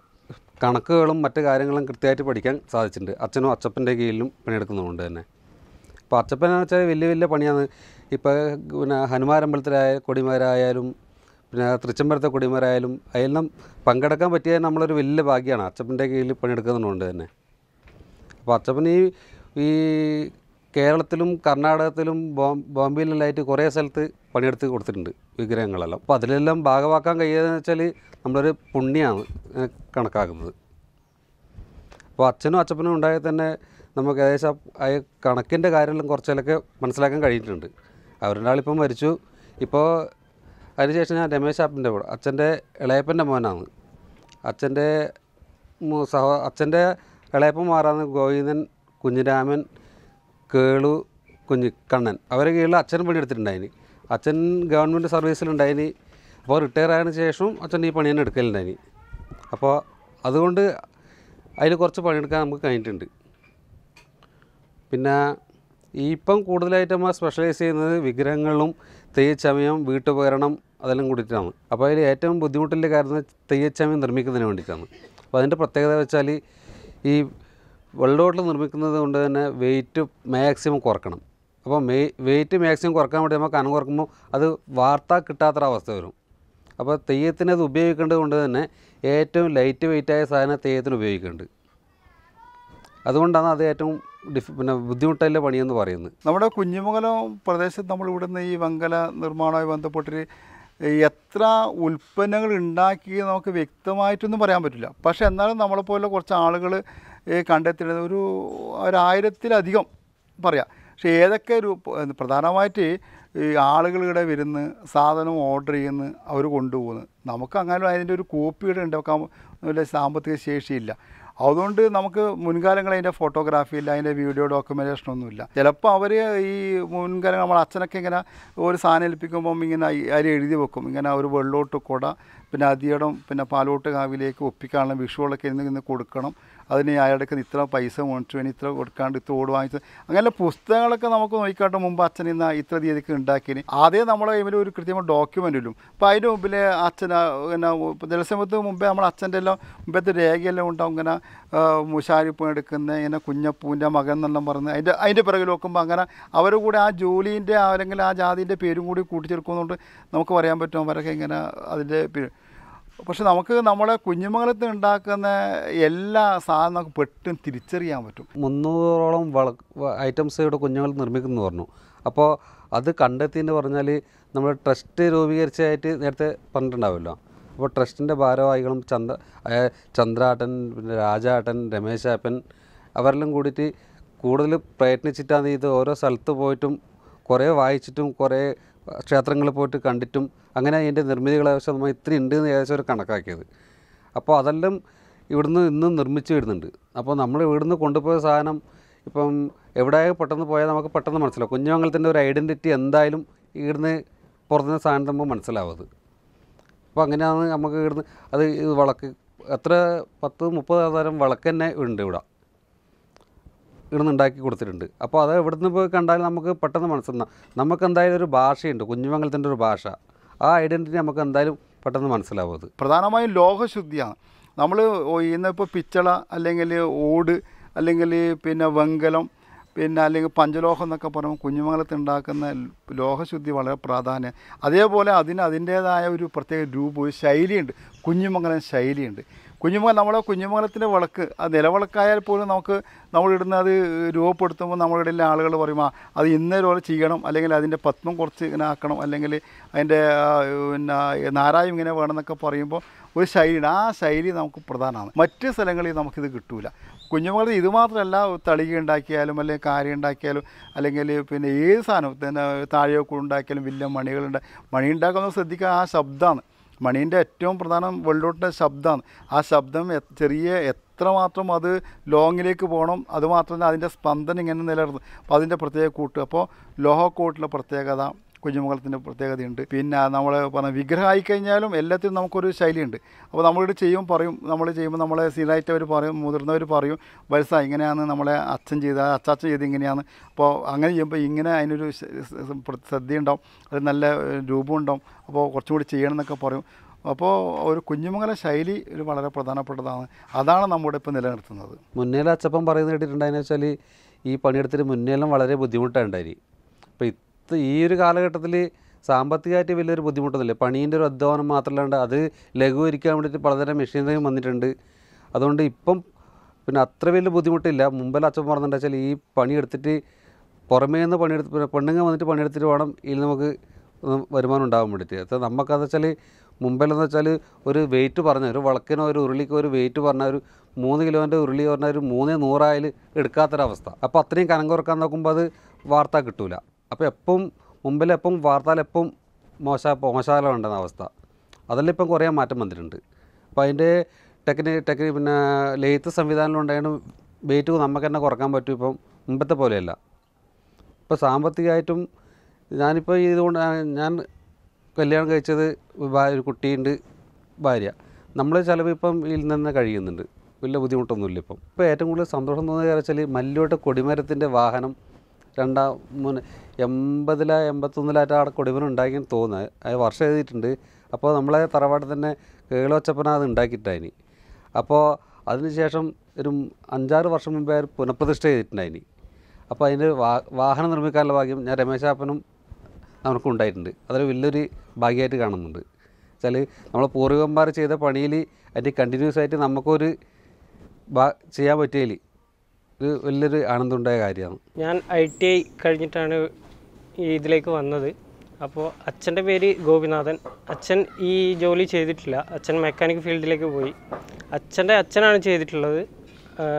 കണക്കുകളും മറ്റു കാര്യങ്ങളും കൃത്യമായിട്ട് പഠിക്കാൻ സാധിച്ചിട്ടുണ്ട് അച്ഛനും അച്ചപ്പൻ്റെ കീഴിലും പണിയെടുക്കുന്നതുകൊണ്ട് തന്നെ ഇപ്പോൾ അച്ചപ്പനെന്ന് വെച്ചാൽ വലിയ വലിയ പണിയാണ് ഇപ്പോൾ പിന്നെ ഹനുമാരമ്പലത്തിലായ കൊടിമരായാലും പിന്നെ തൃച്ചംബരത്തെ കൊടിമരായാലും അതിലെല്ലാം പങ്കെടുക്കാൻ പറ്റിയത് നമ്മളൊരു വലിയ ഭാഗ്യമാണ് അച്ചപ്പൻ്റെ കീഴിൽ പണിയെടുക്കുന്നതുകൊണ്ട് തന്നെ അപ്പോൾ അച്ചപ്പൻ ഈ ഈ കേരളത്തിലും കർണാടകത്തിലും ബോം ബോംബെയിലെല്ലാമായിട്ട് കുറേ സ്ഥലത്ത് പണിയെടുത്ത് കൊടുത്തിട്ടുണ്ട് വിഗ്രഹങ്ങളെല്ലാം അപ്പോൾ അതിലെല്ലാം ഭാഗമാക്കാൻ കഴിയുകയെന്ന് വെച്ചാൽ നമ്മളൊരു പുണ്യമാണ് ഏഹ് കണക്കാക്കുന്നത് അപ്പോൾ അച്ഛനും അച്ചപ്പനും ഉണ്ടായാൽ തന്നെ നമുക്ക് ഏകദേശം ആ കണക്കിൻ്റെ കാര്യമെല്ലാം കുറച്ചെല്ലാം മനസ്സിലാക്കാൻ കഴിഞ്ഞിട്ടുണ്ട് അവരുടെ ആളിപ്പം മരിച്ചു ഇപ്പോൾ അതിനുശേഷം ഞാൻ രമേശ് ആപ്പിൻ്റെ കൂടെ അച്ഛൻ്റെ ഇളയപ്പൻ്റെ മോനാണ് അച്ഛൻ്റെ മു- സഹോ അച്ഛൻ്റെ ഇളയപ്പന്മാരാണ് ഗോവിന്ദൻ കുഞ്ഞിരാമൻ കേളു കുഞ്ഞി കണ്ണൻ അവരെ കീഴിൽ അച്ഛൻ പണിയെടുത്തിട്ടുണ്ടായിന് അച്ഛൻ ഗവൺമെൻറ് സർവീസിലുണ്ടായിന് അപ്പോൾ റിട്ടയർ ആയതിനു ശേഷവും അച്ഛൻ ഈ പണി തന്നെ എടുക്കലുണ്ടായിന് അപ്പോൾ അതുകൊണ്ട് അതിൽ കുറച്ച് പണിയെടുക്കാൻ നമുക്ക് കഴിഞ്ഞിട്ടുണ്ട് പിന്നെ ഈ ഇപ്പം കൂടുതലായിട്ട് നമ്മൾ സ്പെഷ്യലൈസ് ചെയ്യുന്നത് വിഗ്രഹങ്ങളും തെയ്യച്ചമയം വീട്ടുപകരണം അതെല്ലാം കൂടിയിട്ടാണ് അപ്പോൾ അതിൽ ഏറ്റവും ബുദ്ധിമുട്ടുള്ള കാര്യം തെയ്യച്ചമയം നിർമ്മിക്കുന്നതിന് വേണ്ടിയിട്ടാണ് അപ്പോൾ അതിൻ്റെ പ്രത്യേകത വെച്ചാൽ ഈ വെള്ളോട്ടിൽ നിർമ്മിക്കുന്നത് കൊണ്ട് തന്നെ വെയിറ്റ് മാക്സിമം കുറക്കണം അപ്പോൾ മെയ് വെയിറ്റ് മാക്സിമം കുറക്കാൻ വേണ്ടി നമുക്ക് കനം കുറക്കുമ്പോൾ അത് വാർത്ത കിട്ടാത്തൊരവസ്ഥ വരും അപ്പോൾ തെയ്യത്തിന് അത് ഉപയോഗിക്കേണ്ടത് കൊണ്ട് തന്നെ ഏറ്റവും ലൈറ്റ് വെയിറ്റായ സാധനം തെയ്യത്തിന് ഉപയോഗിക്കുന്നുണ്ട് അതുകൊണ്ടാണ് അത് ഏറ്റവും ഡിഫ് പിന്നെ ബുദ്ധിമുട്ടുള്ള പണിയെന്ന് പറയുന്നത് നമ്മുടെ കുഞ്ഞിമംഗലം പ്രദേശത്ത് നമ്മൾ ഇവിടുന്ന് ഈ വെങ്കല നിർമ്മാണവുമായി ബന്ധപ്പെട്ടിട്ട് എത്ര ഉൽപ്പന്നങ്ങൾ ഉണ്ടാക്കി നമുക്ക് വ്യക്തമായിട്ടൊന്നും പറയാൻ പറ്റില്ല പക്ഷേ എന്നാലും നമ്മളെപ്പോലെ കുറച്ച് ആളുകൾ കണ്ടെത്തിയത് ഒരു ഒരായിരത്തിലധികം പറയാം പക്ഷേ ഏതൊക്കെ ഒരു പ്രധാനമായിട്ട് ഈ ആളുകളുടെ വരുന്ന് സാധനം ഓർഡർ ചെയ്യുന്നു അവർ കൊണ്ടുപോകുന്നു നമുക്ക് അങ്ങനെ അതിൻ്റെ ഒരു കോപ്പിയുടെ ഉണ്ടാക്കാൻ വലിയ സാമ്പത്തിക ശേഷിയില്ല അതുകൊണ്ട് നമുക്ക് മുൻകാലങ്ങളിൽ അതിൻ്റെ ഫോട്ടോഗ്രാഫി ഇല്ല അതിൻ്റെ വീഡിയോ ഡോക്യുമെൻറ്റേഷൻ ഒന്നുമില്ല ചിലപ്പോൾ അവർ ഈ മുൻകാലം നമ്മൾ അച്ഛനൊക്കെ ഇങ്ങനെ ഒരു സാധനം ഏൽപ്പിക്കുമ്പം ഇങ്ങനെ അരി എഴുതി വെക്കും ഇങ്ങനെ ഒരു വെള്ളോട്ട് കുട പിന്നെ അതിയടം പിന്നെ പാലോട്ട് കാവിലേക്ക് ഒപ്പിക്കാനുള്ള വിഷുകളൊക്കെ ഇന്ന് ഇന്ന് കൊടുക്കണം അതിന് അയാൾക്ക് ഇത്ര പൈസ മേടിച്ചു വേണ്ടി ഇത്ര കൊടുക്കാണ്ട് ഇത്ര ഓട് വാങ്ങിച്ചു അങ്ങനെ പുസ്തകങ്ങളൊക്കെ നമുക്ക് നോക്കിക്കാട്ട് മുമ്പ് അച്ഛൻ ഇന്ന് ഇത്ര തീയതിക്ക് ഉണ്ടാക്കിന് ആദ്യം നമ്മളെ കയ്യിൽ ഒരു കൃത്യമായ ഡോക്യുമെൻ്റ് ഇല്ലും അപ്പോൾ അതിൻ്റെ മുമ്പിൽ അച്ഛൻ പിന്നെ ജലസമയത്ത് മുമ്പേ നമ്മൾ അച്ഛൻ്റെ എല്ലാം മുമ്പത്തെ രേഖയെല്ലാം ഉണ്ടാവും ഇങ്ങനെ മുഷാരിപ്പ് എടുക്കുന്ന ഇങ്ങനെ കുഞ്ഞപ്പൂൻ്റെ മകൻ എന്നെല്ലാം പറഞ്ഞ് അതിൻ്റെ അതിൻ്റെ പിറകിൽ നോക്കുമ്പോൾ അങ്ങനെ അവരുടെ കൂടെ ആ ജോലീൻ്റെ അല്ലെങ്കിൽ ആ ജാതിൻ്റെ പേരും കൂടി കൂട്ടിച്ചേർക്കുന്നതുകൊണ്ട് നമുക്ക് പറയാൻ പറ്റും അവരൊക്കെ ഇങ്ങനെ അതിൻ്റെ പേര് പക്ഷെ നമുക്ക് നമ്മളെ കുഞ്ഞുമംഗലത്ത് ഉണ്ടാക്കുന്ന എല്ലാ സാധനം നമുക്ക് പെട്ടെന്ന് തിരിച്ചറിയാൻ പറ്റും മുന്നൂറോളം വള ഐറ്റംസ് ഇവിടെ കുഞ്ഞുങ്ങൾ നിർമ്മിക്കുന്നു പറഞ്ഞു അപ്പോൾ അത് കണ്ടെത്തിയെന്ന് പറഞ്ഞാൽ നമ്മൾ ട്രസ്റ്റ് രൂപീകരിച്ചതായിട്ട് നേരത്തെ പറഞ്ഞിട്ടുണ്ടാവുമല്ലോ അപ്പോൾ ട്രസ്റ്റിൻ്റെ ഭാരവാഹികളും ചന്ദ്ര അയ- ചന്ദ്രാട്ടൻ പിന്നെ രാജാട്ടൻ രമേശാപ്പൻ അവരെല്ലാം കൂടിയിട്ട് കൂടുതൽ പ്രയത്നിച്ചിട്ടാണ് ഇത് ഓരോ സ്ഥലത്ത് പോയിട്ടും കുറേ വായിച്ചിട്ടും കുറേ ക്ഷേത്രങ്ങളിൽ പോയിട്ട് കണ്ടിട്ടും അങ്ങനെ അതിൻ്റെ നിർമ്മിതികൾ ഏകദേശം നമ്മൾ ഇത്ര ഉണ്ട് എന്ന് ഏകദേശം ഒരു കണക്കാക്കിയത് അപ്പോൾ അതെല്ലാം ഇവിടുന്ന് ഇന്നും നിർമ്മിച്ച് വരുന്നുണ്ട് അപ്പോൾ നമ്മൾ ഇവിടുന്ന് കൊണ്ടുപോയ സാധനം ഇപ്പം എവിടെ പെട്ടെന്ന് പോയാൽ നമുക്ക് പെട്ടെന്ന് മനസ്സിലാവും കുഞ്ഞുമംഗലത്തിൻ്റെ ഒരു ഐഡൻറ്റിറ്റി എന്തായാലും ഇവിടുന്ന് പുറത്തുനിന്ന് സാധനം നമ്മൾ മനസ്സിലാവും അത് അപ്പോൾ അങ്ങനെയാണ് നമുക്ക് ഇവിടുന്ന് അത് ഈ വിളക്ക് എത്ര പത്ത് മുപ്പത് തരം വിളക്ക് തന്നെ ഉണ്ട് ഇവിടെ ഇവിടുന്ന് ഉണ്ടാക്കി കൊടുത്തിട്ടുണ്ട് അപ്പോൾ അത് ഇവിടുന്ന് പോയി കണ്ടാൽ നമുക്ക് പെട്ടെന്ന് മനസ്സിലാവും നമുക്ക് എന്തായാലും ഒരു ഭാഷയുണ്ട് കുഞ്ഞുമംഗലത്തിൻ്റെ ഒരു ഭാഷ ആ ഐഡൻറ്റിറ്റി നമുക്ക് എന്തായാലും പെട്ടെന്ന് മനസ്സിലാവും അത് പ്രധാനമായും ലോഹശുദ്ധിയാണ് നമ്മൾ ഇന്നിപ്പോൾ പിച്ചള അല്ലെങ്കിൽ ഓട് അല്ലെങ്കിൽ പിന്നെ വെങ്കലം പിന്നെ അല്ലെങ്കിൽ പഞ്ചലോഹം എന്നൊക്കെ പറയുമ്പോൾ കുഞ്ഞുമംഗലത്ത് ഉണ്ടാക്കുന്ന ലോഹശുദ്ധി വളരെ പ്രാധാന്യം അതേപോലെ അതിന് അതിൻ്റേതായ ഒരു പ്രത്യേക രൂപം ഒരു ശൈലിയുണ്ട് കുഞ്ഞുമംഗലം ശൈലിയുണ്ട് കുഞ്ഞുമംഗലം നമ്മളെ കുഞ്ഞുമംഗലത്തിൻ്റെ വിളക്ക് അത് നിലവിളക്കായാൽ പോലും നമുക്ക് നമ്മളിടുന്ന അത് രൂപപ്പെടുത്തുമ്പോൾ നമ്മുടെ ഇടയിലെ ആളുകൾ പറയും "ആ, അത് ഇന്നേപോലെ ചെയ്യണം അല്ലെങ്കിൽ അതിൻ്റെ പത്മം കുറച്ച് ഇങ്ങനെ ആക്കണം അല്ലെങ്കിൽ അതിൻ്റെ ആ, പിന്നെ നാരായം ഇങ്ങനെ വേണമെന്നൊക്കെ പറയുമ്പോൾ ഒരു ശൈലിയുണ്ട് ആ ശൈലി നമുക്ക് പ്രധാനമാണ് മറ്റ് സ്ഥലങ്ങളിൽ നമുക്കിത് കിട്ടൂല കുഞ്ഞുമംഗലത്ത് ഇത് മാത്രമല്ല തളിക ഉണ്ടാക്കിയാലും അല്ലെങ്കിൽ കാരി ഉണ്ടാക്കിയാലും അല്ലെങ്കിൽ പിന്നെ ഏത് സാധനം പിന്നെ താഴെയൊക്കെ ഉണ്ടാക്കിയാലും വലിയ മണികളുണ്ട് മണി ഉണ്ടാക്കുന്നത് ശ്രദ്ധിക്കുക ആ ശബ്ദമാണ് മണീൻ്റെ ഏറ്റവും പ്രധാനം വെള്ളോട്ടിൻ്റെ ശബ്ദമാണ് ആ ശബ്ദം എ- ചെറിയ എത്രമാത്രം അത് ലോങ്ങിലേക്ക് പോകണം അതുമാത്രമല്ല അതിൻ്റെ സ്പന്ദനം ഇങ്ങനെ നിലനിർത്തും അപ്പോൾ അതിൻ്റെ പ്രത്യേക കൂട്ട് അപ്പോൾ ലോഹക്കോട്ടിലെ പ്രത്യേകത കുഞ്ഞുമംഗലത്തിൻ്റെ പ്രത്യേകതയുണ്ട് പിന്നെ നമ്മൾ പറഞ്ഞ വിഗ്രഹം ആയിക്കഴിഞ്ഞാലും എല്ലാത്തിനും നമുക്കൊരു ശൈലിയുണ്ട് അപ്പോൾ നമ്മളിവിടെ ചെയ്യും പറയും നമ്മൾ ചെയ്യുമ്പോൾ നമ്മളെ സ്ഥിരമായിട്ട് അവർ പറയും മുതിർന്നവർ പറയും വയസ്സ ഇങ്ങനെയാണ് നമ്മളെ അച്ഛൻ ചെയ്ത അച്ചാച്ചൻ ചെയ്ത് ഇങ്ങനെയാണ് അപ്പോൾ അങ്ങനെ ചെയ്യുമ്പോൾ ഇങ്ങനെ അതിനൊരു ശ- സ- പ്ര- ശ്രദ്ധയുണ്ടാവും അത് നല്ല ഏഹ്, രൂപം ഉണ്ടാവും അപ്പോൾ കുറച്ചും കൂടി ചെയ്യണം എന്നൊക്കെ പറയും അപ്പോൾ ഒരു കുഞ്ഞുമംഗല ശൈലി ഒരു വളരെ പ്രധാനപ്പെട്ടതാണ് അതാണ് നമ്മുടെ ഇപ്പോൾ നിലനിർത്തുന്നത് മുന്നേല അച്ചപ്പം പറയുന്നത് കേട്ടിട്ടുണ്ടായെന്ന് വെച്ചാൽ ഈ പണിയെടുത്തിട്ട് മുന്നേലും വളരെ ബുദ്ധിമുട്ടാണ് ഉണ്ടായി അപ്പോൾ ഇത് ഈ ഒരു കാലഘട്ടത്തിൽ സാമ്പത്തികമായിട്ട് വലിയൊരു ബുദ്ധിമുട്ടൊന്നുമില്ല പണീൻ്റെ ഒരു അധ്വാനം മാത്രമല്ലാണ്ട് അത് ലഘൂകരിക്കാൻ വേണ്ടിയിട്ട് പലതരം മെഷീനറിയും വന്നിട്ടുണ്ട് അതുകൊണ്ട് ഇപ്പം പിന്നെ അത്ര വലിയ ബുദ്ധിമുട്ടില്ല മുമ്പിൽ അച്ഛൻ പറഞ്ഞിട്ടുണ്ടെന്ന് വെച്ചാൽ ഈ പണിയെടുത്തിട്ട് പുറമേ നിന്ന് പണിയെടുത്ത് പെണ്ണുങ്ങൾ വന്നിട്ട് പണിയെടുത്തിട്ട് വേണം ഇതിൽ നമുക്ക് ഒന്ന് വരുമാനം ഉണ്ടാകാൻ വേണ്ടിയിട്ട് അത് നമുക്കതെന്ന് വെച്ചാൽ മുമ്പിലെന്ന് വെച്ചാൽ ഒരു വെയിറ്റ് പറഞ്ഞ ഒരു വിളക്കിനോ ഒരു ഉരുളിക്കോ ഒരു വെയിറ്റ് പറഞ്ഞ ഒരു മൂന്ന് കിലോൻ്റെ ഉരുളി പറഞ്ഞാൽ ഒരു മൂന്ന് നൂറായാൽ എടുക്കാത്തൊരവസ്ഥ അപ്പോൾ അത്രയും കനം കുറക്കാൻ നോക്കുമ്പോൾ അത് വാർത്ത കിട്ടൂല അപ്പോൾ എപ്പം മുമ്പിലെപ്പം വാർത്തയിലെപ്പം മോശ മോശകാലം ഉണ്ടെന്ന അവസ്ഥ അതെല്ലാം ഇപ്പം കുറേ മാറ്റം വന്നിട്ടുണ്ട് അപ്പോൾ അതിൻ്റെ ടെക്നി ടെക്നി പിന്നെ ലെയ്ത്ത് സംവിധാനങ്ങളുണ്ടായാണ് വെയിറ്റ് നമുക്ക് തന്നെ കുറക്കാൻ പറ്റും ഇപ്പം മുമ്പത്തെ പോലെയല്ല ഇപ്പോൾ സാമ്പത്തികമായിട്ടും ഞാനിപ്പോൾ ഇതുകൊണ്ട് ഞാൻ കല്യാണം കഴിച്ചത് ഭാ- ഒരു കുട്ടിയുണ്ട് ഭാര്യ നമ്മൾ ചിലവ് ഇപ്പം ഇതിൽ നിന്ന് കഴിയുന്നുണ്ട് വലിയ ബുദ്ധിമുട്ടൊന്നുമില്ല ഇപ്പം ഇപ്പോൾ ഏറ്റവും കൂടുതൽ സന്തോഷം തോന്നുന്നത് കാരണം വെച്ചാൽ മല്ലോട്ട് കൊടിമരത്തിൻ്റെ വാഹനം രണ്ടാം മൂന്ന് എൺപതില എൺപത്തൊന്നിലായിട്ട് അവിടെ കൊടിമരം ഉണ്ടാക്കിയെന്ന് തോന്നുന്നത് അത് വർഷം എഴുതിയിട്ടുണ്ട് അപ്പോൾ നമ്മളെ തറവാട്ടിൽ തന്നെ കേളോച്ചപ്പന അത് ഉണ്ടാക്കിയിട്ടായിനി അപ്പോൾ അതിനുശേഷം ഒരു അഞ്ചാറ് വർഷം മുമ്പേ അത് പുനഃപ്രതിഷ്ഠ ചെയ്തിട്ടുണ്ടായിനി അപ്പോൾ അതിൻ്റെ വാ വാഹനം നിർമ്മിക്കാനുള്ള ഭാഗ്യം ഞാൻ രമേശാപ്പനും നമുക്കും ഉണ്ടായിട്ടുണ്ട് അതൊരു വലിയൊരു ഭാഗ്യമായിട്ട് കാണുന്നുണ്ട് വെച്ചാൽ നമ്മൾ പൂർവികന്മാർ ചെയ്ത പണിയിൽ അതിൻ്റെ കണ്ടിന്യൂസ് ആയിട്ട് നമുക്കൊരു ഭാ- ചെയ്യാൻ പറ്റിയതിൽ ഒരു വലിയൊരു ആനന്ദമുണ്ടായ കാര്യമാണ് ഞാൻ ഐ ടി ഐ കഴിഞ്ഞിട്ടാണ് ഈ ഇതിലേക്ക് വന്നത് അപ്പോൾ അച്ഛൻ്റെ പേര് ഗോപിനാഥൻ അച്ഛൻ ഈ ജോലി ചെയ്തിട്ടില്ല അച്ഛൻ മെക്കാനിക് ഫീൽഡിലേക്ക് പോയി അച്ഛൻ്റെ അച്ഛനാണ് ചെയ്തിട്ടുള്ളത് ആഹ്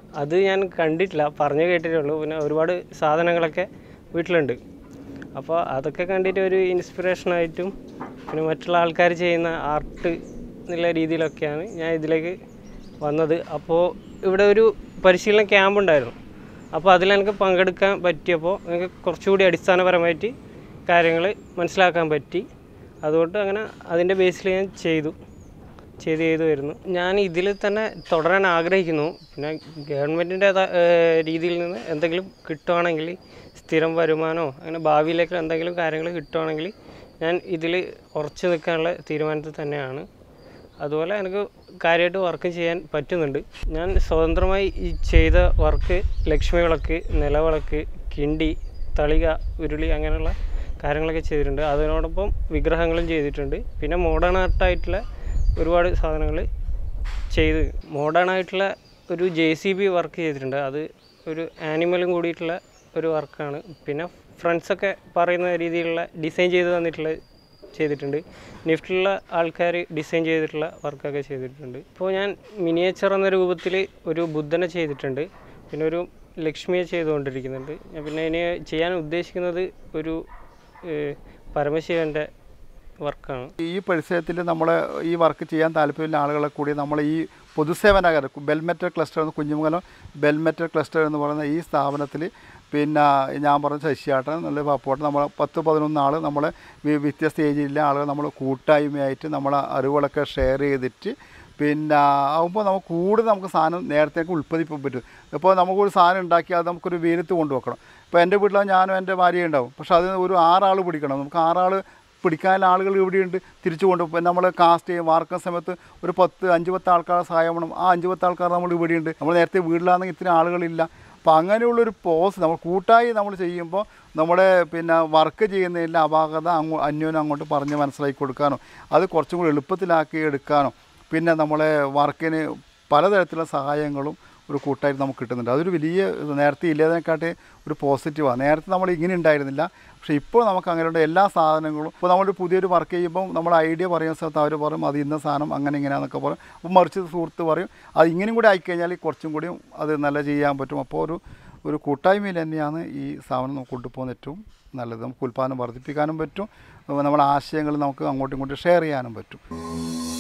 അത് ഞാൻ കണ്ടിട്ടില്ല പറഞ്ഞു കേട്ടിട്ടേ ഉള്ളൂ പിന്നെ ഒരുപാട് സാധനങ്ങളൊക്കെ വീട്ടിലുണ്ട് അപ്പോൾ അതൊക്കെ കണ്ടിട്ട് ഒരു ഇൻസ്പിറേഷനായിട്ടും പിന്നെ മറ്റുള്ള ആൾക്കാർ ചെയ്യുന്ന ആർട്ട് എന്നുള്ള രീതിയിലൊക്കെയാണ് ഞാൻ ഇതിലേക്ക് വന്നത് അപ്പോൾ ഇവിടെ ഒരു പരിശീലന ക്യാമ്പ് ഉണ്ടായിരുന്നു അപ്പോൾ അതിൽ എനിക്ക് പങ്കെടുക്കാൻ പറ്റിയപ്പോൾ എനിക്ക് കുറച്ചുകൂടി അടിസ്ഥാനപരമായിട്ട് കാര്യങ്ങൾ മനസ്സിലാക്കാൻ പറ്റി അതുകൊണ്ട് അങ്ങനെ അതിൻ്റെ ബേസിൽ ഞാൻ ചെയ്തു ചെയ്ത് ചെയ്തു വരുന്നു ഞാൻ ഇതിൽ തന്നെ തുടരാൻ ആഗ്രഹിക്കുന്നു പിന്നെ ഗവൺമെൻറ്റിൻ്റെ രീതിയിൽ നിന്ന് എന്തെങ്കിലും കിട്ടുവാണെങ്കിൽ സ്ഥിരം വരുമാനമോ അങ്ങനെ ഭാവിയിലേക്ക് എന്തെങ്കിലും കാര്യങ്ങൾ കിട്ടുവാണെങ്കിൽ ഞാൻ ഇതിൽ ഉറച്ചു നിൽക്കാനുള്ള തീരുമാനത്തിൽ തന്നെയാണ് അതുപോലെ എനിക്ക് കാര്യമായിട്ട് വർക്ക് ചെയ്യാൻ പറ്റുന്നുണ്ട് ഞാൻ സ്വതന്ത്രമായി ഈ ചെയ്ത വർക്ക് ലക്ഷ്മി വിളക്ക് നിലവിളക്ക് കിണ്ടി തളിക ഉരുളി അങ്ങനെയുള്ള കാര്യങ്ങളൊക്കെ ചെയ്തിട്ടുണ്ട് അതിനോടൊപ്പം വിഗ്രഹങ്ങളും ചെയ്തിട്ടുണ്ട് പിന്നെ മോഡേൺ ആർട്ടായിട്ടുള്ള ഒരുപാട് സാധനങ്ങൾ ചെയ്ത് മോഡേൺ ആയിട്ടുള്ള ഒരു ജെ സി ബി വർക്ക് ചെയ്തിട്ടുണ്ട് അത് ഒരു ആനിമലും കൂടിയിട്ടുള്ള ഒരു വർക്കാണ് പിന്നെ ഫ്രണ്ട്സൊക്കെ പറയുന്ന രീതിയിലുള്ള ഡിസൈൻ ചെയ്ത് തന്നിട്ടുള്ള ചെയ്തിട്ടുണ്ട് നിഫ്റ്റിലുള്ള ആൾക്കാർ ഡിസൈൻ ചെയ്തിട്ടുള്ള വർക്കൊക്കെ ചെയ്തിട്ടുണ്ട് ഇപ്പോൾ ഞാൻ മിനിയേച്ചർ എന്ന രൂപത്തിൽ ഒരു ബുദ്ധനെ ചെയ്തിട്ടുണ്ട് പിന്നെ ഒരു ലക്ഷ്മിയെ ചെയ്തുകൊണ്ടിരിക്കുന്നുണ്ട് ഞാൻ പിന്നെ ഇനി ചെയ്യാൻ ഉദ്ദേശിക്കുന്നത് ഒരു ഏഹ്, പരമശിവൻ്റെ വർക്കാണ് ഈ പരിസരത്തിൽ നമ്മൾ ഈ വർക്ക് ചെയ്യാൻ താല്പര്യമുള്ള ആളുകളെ കൂടി നമ്മൾ ഈ പൊതുസേവനകർ ബെൽമെറ്റർ ക്ലസ്റ്റർ എന്ന് കുഞ്ഞുമംഗലം ബെൽമെറ്റർ ക്ലസ്റ്റർ എന്ന് പറയുന്ന ഈ സ്ഥാപനത്തിൽ പിന്നെ ഞാൻ പറഞ്ഞ ശശിയാട്ടൻ നല്ല പപ്പോട്ടൻ നമ്മൾ പത്ത് പതിനൊന്ന് ആൾ നമ്മൾ വ്യത്യസ്ത ഏജിലെ ആളുകൾ നമ്മൾ കൂട്ടായ്മയായിട്ട് നമ്മൾ അറിവുകളൊക്കെ ഷെയർ ചെയ്തിട്ട് പിന്നെ ആകുമ്പോൾ നമുക്ക് കൂടുതൽ നമുക്ക് സാധനം നേരത്തേക്ക് ഉൽപ്പാദിപ്പിക്കാൻ പറ്റും ഇപ്പോൾ നമുക്കൊരു സാധനം ഉണ്ടാക്കി അത് നമുക്കൊരു വെയിലത്ത് കൊണ്ടുവെക്കണം ഇപ്പോൾ എൻ്റെ വീട്ടിൽ ഞാനും എൻ്റെ ഭാര്യയും ഉണ്ടാവും പക്ഷേ അത് ഒരു ആറാൾ പിടിക്കണം നമുക്ക് ആറാൾ പിടിക്കാനുള്ള ആളുകൾ ഇവിടെയുണ്ട് തിരിച്ചു കൊണ്ടുപോകും പിന്നെ നമ്മൾ കാസ്റ്റ് ചെയ്യും വാർക്കുന്ന സമയത്ത് ഒരു പത്ത് അഞ്ച് പത്ത് ആൾക്കാർ സഹായം വേണം ആ അഞ്ച് പത്ത് ആൾക്കാർ നമ്മൾ ഇവിടെയുണ്ട് നമ്മൾ നേരത്തെ വീട്ടിലാണെങ്കിൽ ഇത്രയും ആളുകളില്ല അപ്പോൾ അങ്ങനെയുള്ളൊരു പോസ് നമ്മൾ കൂട്ടായി നമ്മൾ ചെയ്യുമ്പോൾ നമ്മുടെ പിന്നെ വർക്ക് ചെയ്യുന്നതിൻ്റെ അപാകത അങ്ങോ അന്യോന്യം അങ്ങോട്ട് പറഞ്ഞ് മനസ്സിലാക്കി കൊടുക്കാനോ അത് കുറച്ചും കൂടി എളുപ്പത്തിലാക്കി എടുക്കാനോ പിന്നെ നമ്മളെ വർക്കിന് പലതരത്തിലുള്ള സഹായങ്ങളും ഒരു കൂട്ടായിട്ട് നമുക്ക് കിട്ടുന്നുണ്ട് അതൊരു വലിയ നേരത്തെ ഇല്ലാതിനെക്കാട്ടി ഒരു പോസിറ്റീവാണ് നേരത്തെ നമ്മൾ ഇങ്ങനെ ഉണ്ടായിരുന്നില്ല പക്ഷേ ഇപ്പോൾ നമുക്ക് അങ്ങനെയുള്ള എല്ലാ സാധനങ്ങളും ഇപ്പോൾ നമ്മളൊരു പുതിയൊരു വർക്ക് ചെയ്യുമ്പോൾ നമ്മൾ ഐഡിയ പറയുന്ന സ്ഥലത്ത് അവർ പറയും അത് ഇന്ന സാധനം അങ്ങനെ ഇങ്ങനെയാണെന്നൊക്കെ പറയും അപ്പോൾ മറിച്ച് സുഹൃത്ത് പറയും അത് ഇങ്ങനെയും കൂടി ആയിക്കഴിഞ്ഞാൽ കുറച്ചും കൂടിയും അത് നല്ല ചെയ്യാൻ പറ്റും അപ്പോൾ ഒരു ഒരു കൂട്ടായ്മയിൽ തന്നെയാണ് ഈ സാധനം നമുക്ക് കൊണ്ടുപോകുന്ന ഏറ്റവും നല്ലത് നമുക്ക് ഉൽപ്പാദനം വർദ്ധിപ്പിക്കാനും പറ്റും നമ്മുടെ ആശയങ്ങൾ നമുക്ക് അങ്ങോട്ടും ഇങ്ങോട്ടും ഷെയർ ചെയ്യാനും പറ്റും